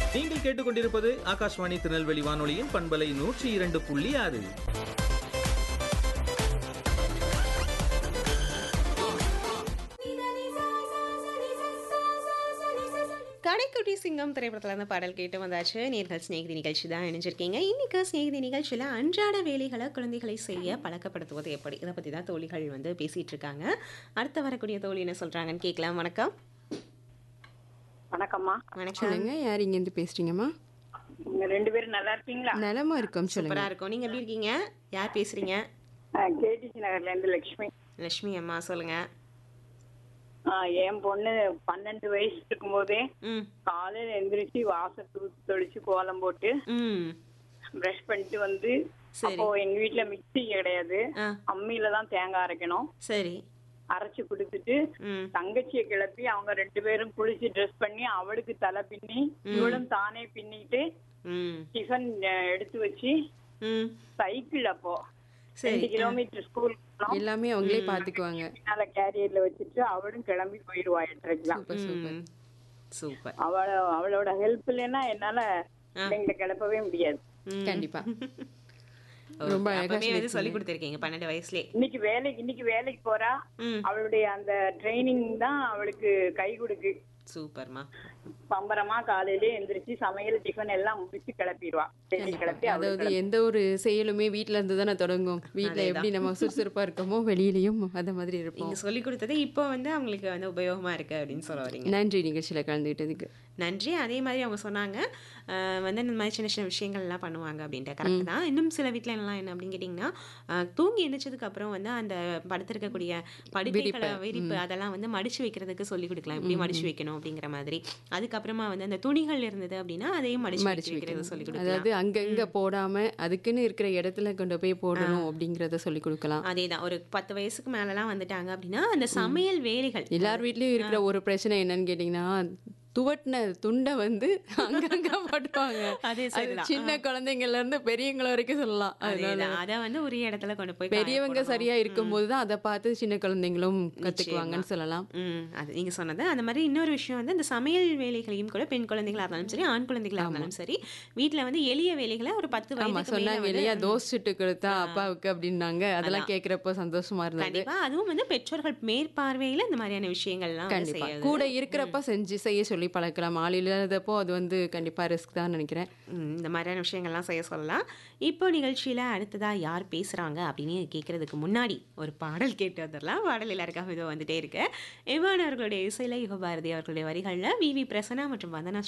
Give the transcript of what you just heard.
நீங்கள் கேட்டுக்கொண்டிருப்பது ஆகாஷ்வாணி திருநெல்வேலி வானொலியின் பண்பலை நூற்றி இரண்டு புள்ளி ஆறு கடைக்குட்டி சிங்கம் திரைப்படத்துல இருந்து பாடல் கேட்டு வந்தாச்சு நேர்கள் சிநேகிதி நிகழ்ச்சி தான் இணைஞ்சிருக்கீங்க இன்னைக்கு சிநேகிதி நிகழ்ச்சியில் அன்றாட வேலைகளை குழந்தைகளை செய்ய பழக்கப்படுத்துவது எப்படி இதை பற்றி தான் தோழிகள் வந்து பேசிட்டு இருக்காங்க அடுத்து வரக்கூடிய தோழி என்ன சொல்றாங்கன்னு கேட்கலாம் வணக்கம் வணக்கம்மா வணக்கம் சொல்லுங்க யார் இங்கேருந்து பேசுறீங்கம்மா நீங்க ரெண்டு பேரும் நல்லா இருக்கீங்களா நலமா இருக்கோம் சொல்லுங்க சூப்பரா இருக்கும் நீங்க எப்படி இருக்கீங்க யார் பேசுறீங்க கேடிசி நகர்ல இருந்து லட்சுமி லட்சுமி அம்மா சொல்லுங்க ஆ, என் பொண்ணு பன்னெண்டு வயசு இருக்கும் போதே ம் காலையில எந்திரிச்சு வாசல் தூத்து தொளிச்சு கோலம் போட்டு ம் பிரஷ் பண்ணிட்டு வந்து சரி. அப்போ எங்க வீட்ல மிக்ஸி கிடையாது ஆ அம்மியில தான் தேங்காய் அரைக்கணும் சரி அரைச்சு கொடுத்துட்டு ம் தங்கச்சியை கிளப்பி அவங்க ரெண்டு பேரும் குளிச்சு ட்ரெஸ் பண்ணி அவளுக்கு தலை பின்னி இவளும் தானே பின்னிட்டு ம் டிஃபன் அஹ், எடுத்து வச்சு ம் சைக்கிள் அப்போ சரி ரெண்டு கிலோமீட்டர் ஸ்கூல் எல்லாமே அவங்களே பாத்துக்குவாங்க பின்னால கேரியர்ல வச்சுட்டு அவளும் கிளம்பி போயிடுவா எட்டரைக்கெல்லாம் சூப்பர் சூப்பர் ம். சூப்பர் அவள அவளோட ஹெல்ப் இல்லைன்னா என்னால பிள்ளைங்களை கிளப்பவே முடியாது ம். கண்டிப்பா ரொம்ப ரொம்ப அழகா அப்பவே வந்து சொல்லிருக்கீங்க. சொல்லி கொடுத்துருக்கீங்க பன்னெண்டு வயசுலயே இன்னைக்கு வேலைக்கு இன்னைக்கு வேலைக்கு போறா ம் அவளுடைய அந்த ட்ரைனிங் தான் அவளுக்கு கை கொடுக்கு சூப்பர்மா பம்பரமா காலையிலே எந்திரிச்சு சமையல் டிஃபன் எல்லாம் முடிச்சு கிளப்பிடுவா வெளியே கிளப்பி அவளுக்கு அதாவது எந்த ஒரு செயலுமே வீட்ல இருந்து தானே தொடங்கும் வீட்ல எப்படி நம்ம சுறுசுறுப்பா இருக்கோமோ வெளியிலயும் அத மாதிரி இருப்போம் நீங்க சொல்லி கொடுத்தது இப்போ வந்து அவங்களுக்கு வந்து உபயோகமா இருக்கு அப்படின்னு சொல்ல வரீங்க நன்றி நிகழ்ச்சியில கலந்துகிட்டதுக்கு நன்றி அதே மாதிரி அவங்க சொன்னாங்க அஹ், வந்து இந்த மாதிரி சின்ன சின்ன விஷயங்கள்லாம் பண்ணுவாங்க அப்படின்ட்டு கரெக்ட் தான் இன்னும் சில வீட்டில் எல்லாம் என்ன அப்படின்னு கேட்டிங்கன்னா அஹ், தூங்கி எழுந்திரிச்சதுக்கு அப்புறம் வந்து அந்த படுத்திருக்கக்கூடிய படுக்கைகளை விரிப்பு அதெல்லாம் வந்து மடிச்சு வைக்கிறதுக்கு சொல்லி கொடுக்கலாம் இப்படி மடிச்சு வைக்கணும் அப்படிங்கிற மாதிரி அதுக்கப்புறமா வந்து அந்த துணிகள் இருந்தது அப்படின்னா அதையும் மடிச்சு மடிச்சு வைக்கிறது சொல்லி கொடுக்கலாம் அதாவது அங்கங்க போடாம அதுக்குன்னு இருக்கிற இடத்துல கொண்டு போய் போடணும் அப்படிங்கறத சொல்லி கொடுக்கலாம் அதேதான் ஒரு பத்து வயசுக்கு மேலலாம் வந்துட்டாங்க அப்படின்னா அந்த சமையல் வேலைகள் எல்லார் வீட்லயும் இருக்கிற ஒரு பிரச்சனை என்னன்னு கேட்டீங்கன்னா துவட்டின துண்டை வந்து அங்கங்க போட்டுவாங்க அதே அது சரிதான். சின்ன குழந்தைங்கள்ல இருந்து பெரியவங்கள வரைக்கும் சொல்லலாம் அதனால அதேதான். அத வந்து ஒரு இடத்துல கொண்டு போய் காய பெரியவங்க போடணும். சரியா இருக்கும்போது தான் அதை பார்த்து சின்ன குழந்தைங்களும் கத்துக்குவாங்கன்னு சொல்லலாம் ம் அது நீங்க சொன்னது அந்த மாதிரி இன்னொரு விஷயம் வந்து இந்த சமையல் வேலைகளையும் கூட பெண் குழந்தைகளா இருந்தாலும் சரி ஆண் குழந்தைகளா இருந்தாலும் சரி வீட்டுல வந்து எளிய வேலைகளை ஒரு பத்து ஆமா வயதுக்கு மேல சொன்னாங்க வந்து இல்லையா தோசை சுட்டு கொடுத்தா அப்பாவுக்கு அப்படின்னாங்க அதெல்லாம் கேக்குறப்போ சந்தோஷமா இருந்தது கண்டிப்பா அதுவும் வந்து பெற்றோர்கள் மேற்பார்வையில இந்த மாதிரியான விஷயங்கள்லாம் வந்து கண்டிப்பா செய்யுது கூட இருக்கிறப்ப செஞ்சு செய்ய சொல்லி பழக்கலாம் ஆள் இல்லாதப்போ அது வந்து கண்டிப்பா ரிஸ்க் தான் நினைக்கிறேன் ம், இந்த மாதிரியான விஷயங்கள்லாம் செய்ய சொல்லலாம் இப்போ நிகழ்ச்சியில அடுத்ததா யார் பேசுறாங்க அப்படின்னு கேட்கறதுக்கு முன்னாடி ஒரு பாடல் கேட்டு வந்துடலாம் பாடல் எல்லாருக்காக இதோ வந்துட்டே இருக்கு எவான் அவர்களுடைய இசையில யுகபாரதி அவர்களுடைய வரிகள்ல வி வி பிரசன்னா மற்றும் வந்தனா